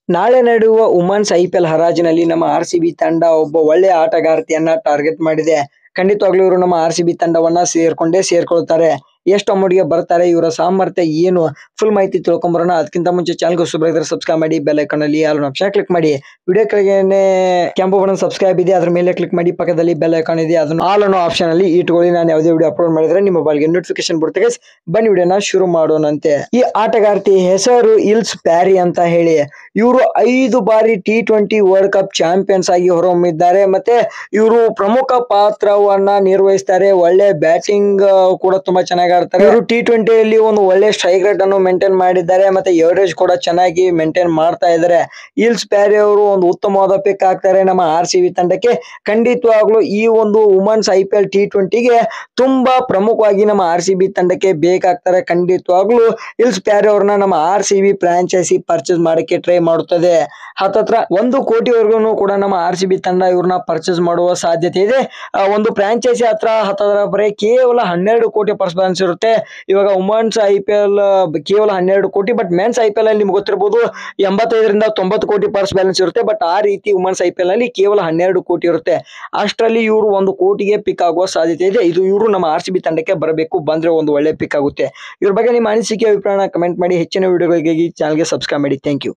ನಾಳೆ ನಡೆಯುವ women's IPL ಹರಾಜಿನಲ್ಲಿ ನಮ್ಮ ಆರ್ ಸಿ ಬಿ ತಂಡ ಒಬ್ಬ ಒಳ್ಳೆಯ ಆಟಗಾರ್ತಿಯನ್ನ ಟಾರ್ಗೆಟ್ ಮಾಡಿದೆ ಖಂಡಿತವಾಗ್ಲೂ ಇವರು ನಮ್ಮ ಆರ್ ಸಿ ಬಿ ತಂಡವನ್ನ ಸೇರ್ಕೊಂಡೇ ಸೇರ್ಕೊಳ್ತಾರೆ ಎಷ್ಟು ಅಮೌಂಟ್ಗೆ ಬರ್ತಾರೆ ಇವರ ಸಾಮರ್ಥ್ಯ ಏನು ಫುಲ್ ಮಾಹಿತಿ ತಿಳ್ಕೊಂಬರೋಣ ಅದಕ್ಕಿಂತ ಮುಂಚೆ ಚಾನಲ್ ಹೊಸಬ್ರಾಗಿದ್ರೆ ಸಬ್ಸ್ಕ್ರೈಬ್ ಮಾಡಿ ಬೆಲ್ ಐಕಾನ್ ಅಲ್ಲಿ ಆಲ್ ಆಪ್ಷನ್ ಕ್ಲಿಕ್ ಮಾಡಿ ವಿಡಿಯೋ ಕೆಳಗೇನೆ ಕೆಂಪು ಬಣ್ಣ ಸಬ್ಸ್ಕ್ರೈಬ್ ಇದೆ ಅದ್ರ ಮೇಲೆ ಕ್ಲಿಕ್ ಮಾಡಿ ಪಕ್ಕದಲ್ಲಿ ಬೆಲ್ ಐಕಾನ್ ಇದೆ ಅದನ್ನು ಆಲ್ ಅನ್ನೋ ಆಪ್ಷನ್ ಅಲ್ಲಿ ಇಟ್ಕೊಳ್ಳಿ ನಾನು ಯಾವುದೇ ವಿಡಿಯೋ ಅಪ್ಲೋಡ್ ಮಾಡಿದ್ರೆ ನಿಮ್ಮ ಮೊಬೈಲ್ಗೆ ನೋಟಿಫಿಕೇಶನ್ ಬರುತ್ತೆ guys. ಬನ್ನಿ ವಿಡಿಯೋನ ಶುರು ಮಾಡೋಣಂತೆ ಈ ಆಟಗಾರ್ತಿ ಹೆಸರು ಇಲ್ಸ್ ಪ್ಯಾರಿ ಅಂತ ಹೇಳಿ ಇವರು ಐದು ಬಾರಿ T twenty world cup champions ಆಗಿ ಹೊರಹೊಮ್ಮಿದ್ದಾರೆ ಮತ್ತೆ ಇವರು ಪ್ರಮುಖ ಪಾತ್ರವನ್ನ ನಿರ್ವಹಿಸ್ತಾರೆ ಒಳ್ಳೆ ಬ್ಯಾಟಿಂಗ್ ಕೂಡ ತುಂಬಾ ಚೆನ್ನಾಗಿ ಆಡ್ತಾರೆ ಇವರು ಟಿ ಟ್ವೆಂಟಿಯಲ್ಲಿ ಒಂದು ಒಳ್ಳೆ ಸ್ಟ್ರೈಕ್ ರೇಟ್ ಅನ್ನು ಮೇಂಟೈನ್ ಮಾಡಿದ್ದಾರೆ ಮತ್ತೆ ಎವರೇಜ್ ಕೂಡ ಚೆನ್ನಾಗಿ ಮೇಂಟೈನ್ ಮಾಡ್ತಾ ಇದ್ದಾರೆ ಇಲ್ಸ್ ಪ್ಯಾರಿ ಅವರು ಒಂದು ಉತ್ತಮವಾದ ಪಿಕ್ ಆಗ್ತಾರೆ ನಮ್ಮ ಆರ್ ಸಿ ಬಿ ತಂಡಕ್ಕೆ ಖಂಡಿತವಾಗ್ಲೂ ಈ ಒಂದು women's I P L T ಟ್ವೆಂಟಿಗೆ ತುಂಬಾ ಪ್ರಮುಖವಾಗಿ ನಮ್ಮ ಆರ್ ಸಿ ಬಿ ತಂಡಕ್ಕೆ ಬೇಕಾಗ್ತಾರೆ ಖಂಡಿತವಾಗ್ಲೂ ಇಲ್ಸ್ ಪ್ಯಾರಿ ಅವ್ರನ್ನ ನಮ್ಮ R C B franchise purchase ಮಾಡಕ್ಕೆ ಟ್ರೈ ಮಾಡುತ್ತದೆ ಹತ್ತತ್ರ ಒಂದು ಕೋಟಿವರೆಗೂ ಕೂಡ ನಮ್ಮ ಆರ್ ಸಿ ಬಿ ತಂಡ ಇವ್ರನ್ನ ಪರ್ಚೇಸ್ ಮಾಡುವ ಸಾಧ್ಯತೆ ಇದೆ ಆ, ಒಂದು ಫ್ರಾಂಚೈಸಿ ಹತ್ರ ಹತ್ತತ್ರ ಬರೀ ಕೇವಲ ಹನ್ನೆರಡು ಕೋಟಿ ಪರ್ಸ್ ಬ್ಯಾಲೆನ್ಸ್ ಇರುತ್ತೆ ಇವಾಗ ವುಮನ್ಸ್ ಐ ಪಿ ಎಲ್ ಕೇವಲ ಹನ್ನೆರಡು ಕೋಟಿ but men's I P L ಅಲ್ಲಿ ನಿಮ್ಗೆ ಗೊತ್ತಿರಬಹುದು ಎಂಬತ್ತೈದರಿಂದ ತೊಂಬತ್ತು ಕೋಟಿ ಪರ್ಸ್ ಬ್ಯಾಲೆನ್ಸ್ ಇರುತ್ತೆ ಬಟ್ ಆ ರೀತಿ ವುಮನ್ಸ್ ಐ ಪಿ ಎಲ್ ಅಲ್ಲಿ ಕೇವಲ ಹನ್ನೆರಡು ಕೋಟಿ ಇರುತ್ತೆ ಅಷ್ಟರಲ್ಲಿ ಇವರು ಒಂದು ಕೋಟಿಗೆ ಪಿಕ್ ಆಗುವ ಸಾಧ್ಯತೆ ಇದೆ ಇದು ಇವರು ನಮ್ಮ ಆರ್ ಸಿ ಬಿ ತಂಡಕ್ಕೆ ಬರಬೇಕು ಬಂದ್ರೆ ಒಂದು ಒಳ್ಳೆ ಪಿಕ್ ಆಗುತ್ತೆ ಇವ್ರ ಬಗ್ಗೆ ನಿಮ್ಮ ಅನಿಸಿಕೆ ಅಭಿಪ್ರಾಯ ಕಮೆಂಟ್ ಮಾಡಿ ಹೆಚ್ಚಿನ ವಿಡಿಯೋಗಳಿಗೆ ಚಾನಲ್ಗೆ ಸಬ್ಸ್ಕ್ರೈಬ್ ಮಾಡಿ ಥ್ಯಾಂಕ್ ಯು